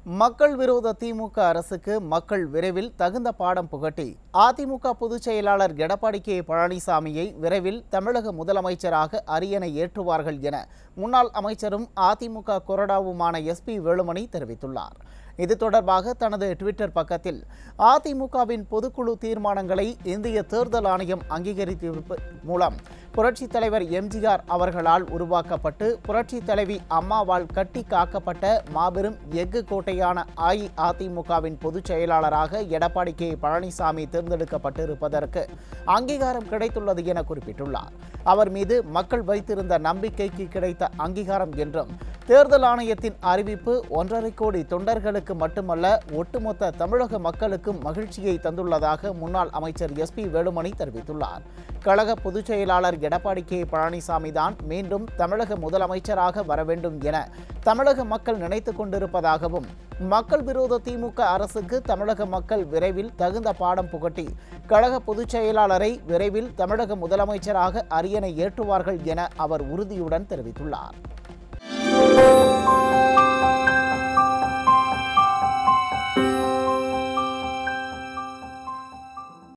மக்கள் விரோத திமுக அரசுக்கு மக்கள் விரைவில் தகுந்த பாடம் புகட்டி அதிமுக பொதுச் செயலாளர் எடப்பாடி கே பழனிசாமியை விரைவில் தமிழக முதலமைச்சராக அரியணை ஏற்றுவார்கள் என முன்னாள் அமைச்சரும் அதிமுக கொறடாவுமான எஸ்பி வேலுமணி தெரிவித்துள்ளார் இது தொடர்பாக தனது ட்விட்டர் பக்கத்தில் அதிமுகவின் பொதுக்குழு தீர்மானங்களை இந்திய தேர்தல் ஆணையம் அங்கீகரித்திருப்ப மூலம் புரட்சித் தலைவர் எம்ஜிஆர் அவர்களால் உருவாக்கப்பட்டு புரட்சித் தலைவி அம்மாவால் கட்டி காக்கப்பட்ட மாபெரும் எஃகு கோட்டையான அஇஅதிமுகவின் பொதுச் செயலாளராக எடப்பாடி கே பழனிசாமி தேர்ந்தெடுக்கப்பட்டிருப்பதற்கு அங்கீகாரம் கிடைத்துள்ளது என குறிப்பிட்டுள்ளார் அவர் மீது மக்கள் வைத்திருந்த நம்பிக்கைக்கு கிடைத்த அங்கீகாரம் என்றும் தேர்தல் ஆணையத்தின் அறிவிப்பு ஒன்றரை கோடி தொண்டர்களுக்கு மட்டுமல்ல ஒட்டுமொத்த தமிழக மக்களுக்கும் மகிழ்ச்சியை தந்துள்ளதாக முன்னாள் அமைச்சர் எஸ்பி வேலுமணி தெரிவித்துள்ளார் கழக பொதுச் செயலாளர் எடப்பாடி கே பழனிசாமி தான் மீண்டும் தமிழக முதலமைச்சராக வர வேண்டும் என தமிழக மக்கள் நினைத்துக் கொண்டிருப்பதாகவும் மக்கள் விரோத திமுக அரசுக்கு தமிழக மக்கள் விரைவில் தகுந்த பாடம் புகட்டி கழக பொதுச் செயலாளரை விரைவில் தமிழக முதலமைச்சராக அரியணை ஏற்றுவார்கள் என அவர் உறுதியுடன் தெரிவித்துள்ளார்